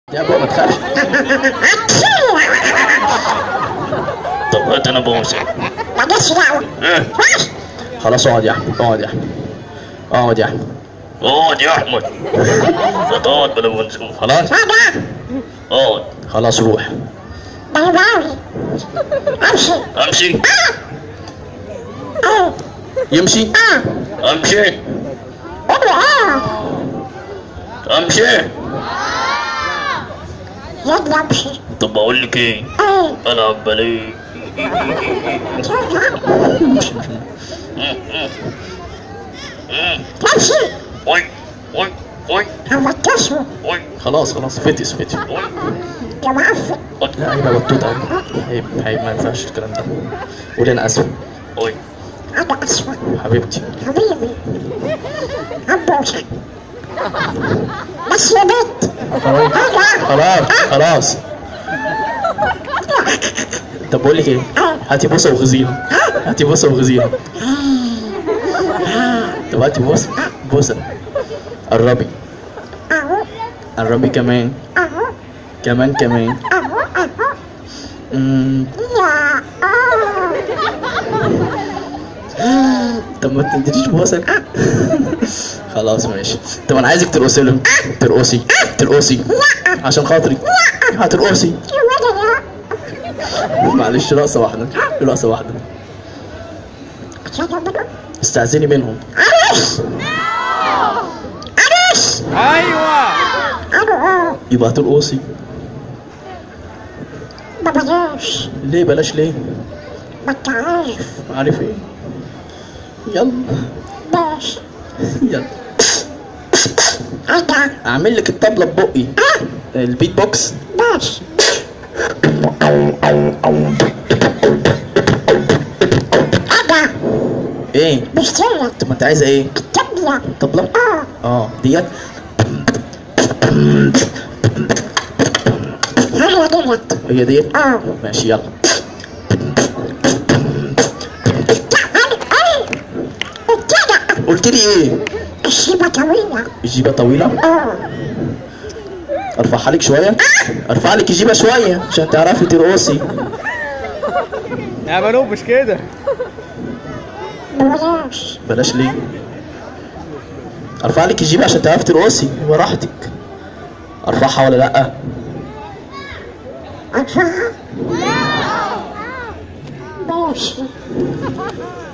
يا بابا ما تخافش طب هات انا بوسه مالكش دعوة ايه خلاص اقعد يا احمد اقعد يا احمد اقعد يا احمد اقعد يا احمد لا تقعد بلا منزوم خلاص هذا اقعد خلاص روح بيضاوي امشي امشي اه يمشي اه امشي قولوا اه امشي يلا امشي طب اقول لك ايه ايه العب باليه تمشي وي وي وي هو التسوى وي خلاص خلاص فتس فتس وي يا معفن لا هيبقى بطوط قوي هيبقى هيبقى ما ينفعش الكلام ده قولي انا اسف وي انا اسود حبيبتي حبيبي عبوسك بس يا بنت خلاص هذا خلاص خلاص طب بقول لك ايه هاتي بوسه وغزيها هاتي بوسه وغزيها طب هاتي بوسه بوسه قربي اهو قربي كمان اهو كمان كمان اهو اهو مم. يا اه طب ما تدينيش بوسه خلاص ماشي طب انا عايزك ترقصي لهم ترقصي ترقصي عشان خاطري هترقصي يا ولد يا معلش رقصه واحده رقصه واحده عشان منه استأذني منهم عرس عرس ايوه انا اه يبقى ترقصي ما بلاش ليه بلاش ليه ما انت عارف عارف ايه يلا باش يلا انا اعمل لك الطبله ببقي البيت بوكس باش انا ايه بشترك طب ما انت عايزه ايه تبلة طبله اه اه ديت هي ديت هي ديت اه ماشي يلا ابتدى قلت لي ايه الشيبة طويلة الجيبه طويله اه ارفعها لك شويه ارفع لك الجيبه شويه عشان تعرفي ترقصي يا بنوب مش كده بلاش بلاش ليه ارفع لك الجيبه عشان تعرفي ترقصي براحتك ارفعها ولا لا ادفعها ماشي